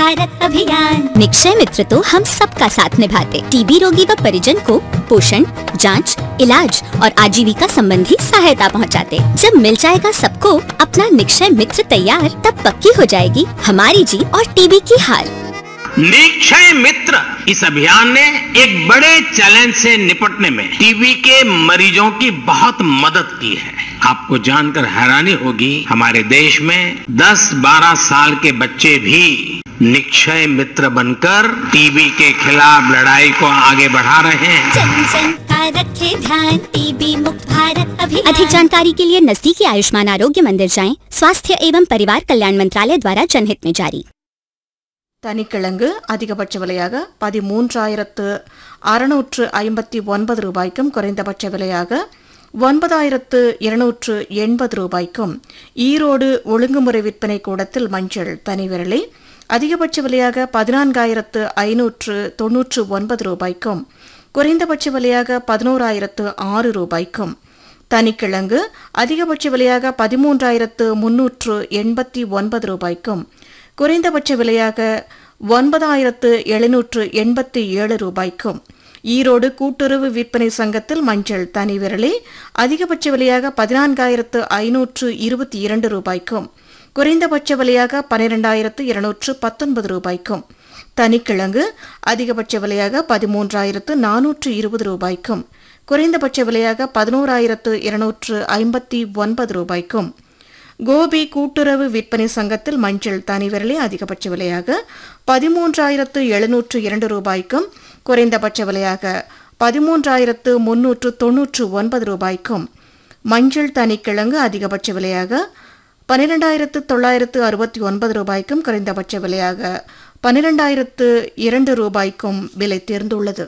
भारत अभियान निक्षय मित्र तो हम सबका साथ निभाते टीबी रोगी व परिजन को पोषण जांच, इलाज और आजीविका संबंधी सहायता पहुंचाते। जब मिल जाएगा सबको अपना निक्षय मित्र तैयार तब पक्की हो जाएगी हमारी जीत और टीबी की हार निक्षय मित्र इस अभियान ने एक बड़े चैलेंज से निपटने में टीबी के मरीजों की बहुत मदद की है आपको जानकर हैरानी होगी हमारे देश में 10-12 साल के बच्चे भी निक्षय मित्र बनकर टीबी के खिलाफ लड़ाई को आगे बढ़ा रहे हैं जन जन का रखे ध्यान टीबी मुक्त भारत अभियान अधिक जानकारी के लिए नजदीकी आयुष्मान आरोग्य मंदिर जाएं स्वास्थ्य एवं परिवार कल्याण मंत्रालय द्वारा जनहित में जारी தனிக்கிழங்கு அதிகபட்ச விலையாக பதிமூன்றாயிரத்து அறுநூற்று ஐம்பத்தி ஒன்பது ரூபாய்க்கும் குறைந்தபட்ச விலையாக ஒன்பதாயிரத்து இருநூற்று எண்பது ரூபாய்க்கும் ஈரோடு ஒழுங்குமுறை விற்பனை கூடத்தில் மஞ்சள் தனி விரலி அதிகபட்ச விலையாக பதினான்காயிரத்து ஐநூற்று தொன்னூற்று ஒன்பது ரூபாய்க்கும் குறைந்தபட்ச விலையாக பதினோராயிரத்து ஆறு ரூபாய்க்கும் தனிக்கிழங்கு அதிகபட்ச விலையாக பதிமூன்றாயிரத்து முன்னூற்று எண்பத்தி ஒன்பது ரூபாய்க்கும் குறைந்தபட்ச விலையாக ஒன்பதாயிரத்து எழுநூற்று எண்பத்தி ஏழு ரூபாய்க்கும் ஈரோடு கூட்டுறவு விற்பனை சங்கத்தில் மஞ்சள் தனி விரலி அதிகபட்ச விலையாக பதினான்காயிரத்து ஐநூற்று இருபத்தி இரண்டு ரூபாய்க்கும் குறைந்தபட்ச விலையாக பன்னிரெண்டாயிரத்து இருநூற்று பத்தொன்பது ரூபாய்க்கும் தனிக்கிழங்கு அதிகபட்ச விலையாக பதிமூன்றாயிரத்து நானூற்று இருபது ரூபாய்க்கும் குறைந்தபட்ச விலையாக பதினோராயிரத்து இருநூற்று ஐம்பத்தி ஒன்பது ரூபாய்க்கும் கோபி கூட்டுறவு விற்பனை சங்கத்தில் மஞ்சள் தனி விரலி அதிகபட்ச விலையாக பதிமூன்றாயிரத்து எழுநூற்று இரண்டு ரூபாய்க்கும் குறைந்தபட்ச விலையாக பதிமூன்றாயிரத்து முன்னூற்று தொன்னூற்று ஒன்பது ரூபாய்க்கும் மஞ்சள் தனிக்கிழங்கு அதிகபட்ச விலையாக பன்னிரெண்டாயிரத்து தொள்ளாயிரத்து அறுபத்தி ஒன்பது ரூபாய்க்கும் குறைந்தபட்ச விலையாக பன்னிரெண்டாயிரத்து இரண்டு ரூபாய்க்கும் விலை தேர்ந்துள்ளது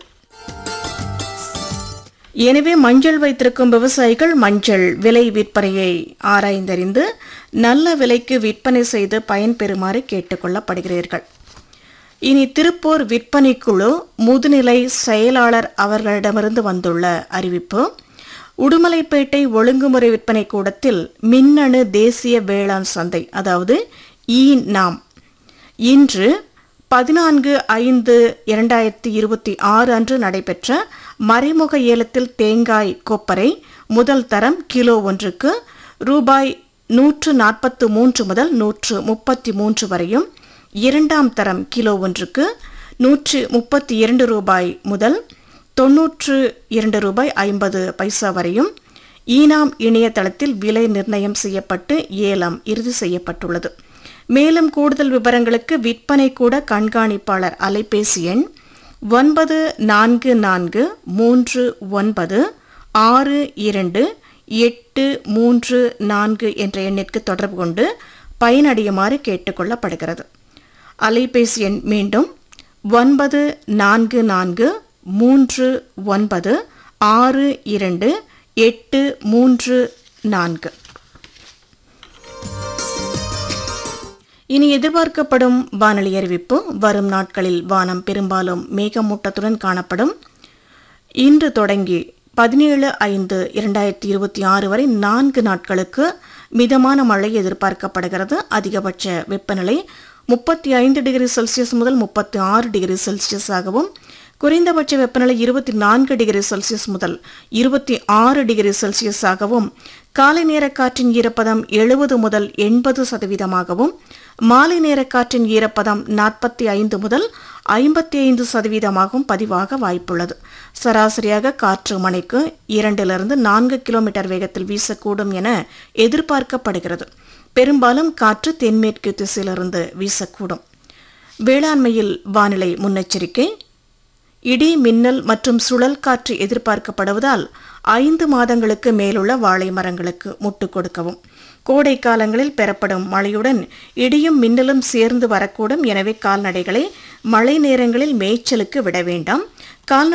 எனவே மஞ்சள் வைத்திருக்கும் விவசாயிகள் மஞ்சள் விலை விற்பனையை ஆராய்ந்தறிந்து நல்ல விலைக்கு விற்பனை செய்து பயன்பெறுமாறு கேட்டுக்கொள்ளப்படுகிறீர்கள் இனி திருப்பூர் விற்பனை குழு முதுநிலை செயலாளர் அவர்களிடமிருந்து வந்துள்ள அறிவிப்பு உடுமலைப்பேட்டை ஒழுங்குமுறை விற்பனை கூடத்தில் மின்னணு தேசிய வேளாண் சந்தை அதாவது இ நாம் இன்று பதினான்கு ஐந்து இரண்டாயிரத்தி இருபத்தி ஆறு அன்று நடைபெற்ற மறைமுக ஏலத்தில் தேங்காய் கொப்பரை முதல் தரம் கிலோ ஒன்றுக்கு ரூபாய் நூற்று நாற்பத்து மூன்று முதல் நூற்று முப்பத்தி மூன்று வரையும் இரண்டாம் தரம் கிலோ ஒன்றுக்கு நூற்று முப்பத்தி இரண்டு ரூபாய் முதல் தொன்னூற்று இரண்டு ரூபாய் ஐம்பது பைசா வரையும் ஈனாம் இணையதளத்தில் விலை நிர்ணயம் செய்யப்பட்டு ஏலம் இறுதி செய்யப்பட்டுள்ளது மேலும் கூடுதல் விவரங்களுக்கு விற்பனை கூட கண்காணிப்பாளர் அலைபேசி எண் ஒன்பது நான்கு நான்கு மூன்று ஒன்பது ஆறு இரண்டு எட்டு மூன்று நான்கு என்ற எண்ணிற்கு தொடர்பு கொண்டு பயனடையுமாறு கேட்டுக்கொள்ளப்படுகிறது அலைபேசி எண் மீண்டும் ஒன்பது நான்கு நான்கு மூன்று ஒன்பது ஆறு இரண்டு எட்டு மூன்று நான்கு இனி எதிர்பார்க்கப்படும் வானொலி அறிவிப்பு வரும் நாட்களில் வானம் பெரும்பாலும் மேகமூட்டத்துடன் காணப்படும் இன்று தொடங்கி பதினேழு ஐந்து இரண்டாயிரத்தி இருபத்தி ஆறு வரை நான்கு நாட்களுக்கு மிதமான மழை எதிர்பார்க்கப்படுகிறது அதிகபட்ச வெப்பநிலை முப்பத்தி ஐந்து டிகிரி செல்சியஸ் முதல் முப்பத்தி ஆறு டிகிரி செல்சியஸ் ஆகவும் குறைந்தபட்ச வெப்பநிலை இருபத்தி நான்கு டிகிரி செல்சியஸ் முதல் இருபத்தி ஆறு டிகிரி செல்சியஸ் ஆகவும் காலை நேர காற்றின் ஈரப்பதம் எழுபது முதல் எண்பது சதவீதமாகவும் மாலை நேர காற்றின் ஈரப்பதம் நாற்பத்தி ஐந்து முதல் ஐம்பத்தி ஐந்து சதவீதமாகவும் பதிவாக வாய்ப்புள்ளது சராசரியாக காற்று மணிக்கு இரண்டிலிருந்து நான்கு கிலோமீட்டர் வேகத்தில் வீசக்கூடும் என எதிர்பார்க்கப்படுகிறது பெரும்பாலும் காற்று தென்மேற்கு திசையிலிருந்து வீசக்கூடும் வேளாண்மையில் வானிலை முன்னெச்சரிக்கை இடி மின்னல் மற்றும் சுழல் காற்று எதிர்பார்க்கப்படுவதால் ஐந்து மாதங்களுக்கு மேலுள்ள வாழை மரங்களுக்கு முட்டு கொடுக்கவும் கோடை காலங்களில் பெறப்படும் மழையுடன் இடியும் மின்னலும் சேர்ந்து வரக்கூடும் எனவே கால்நடைகளை மழை நேரங்களில் மேய்ச்சலுக்கு விட வேண்டாம் கால்நடை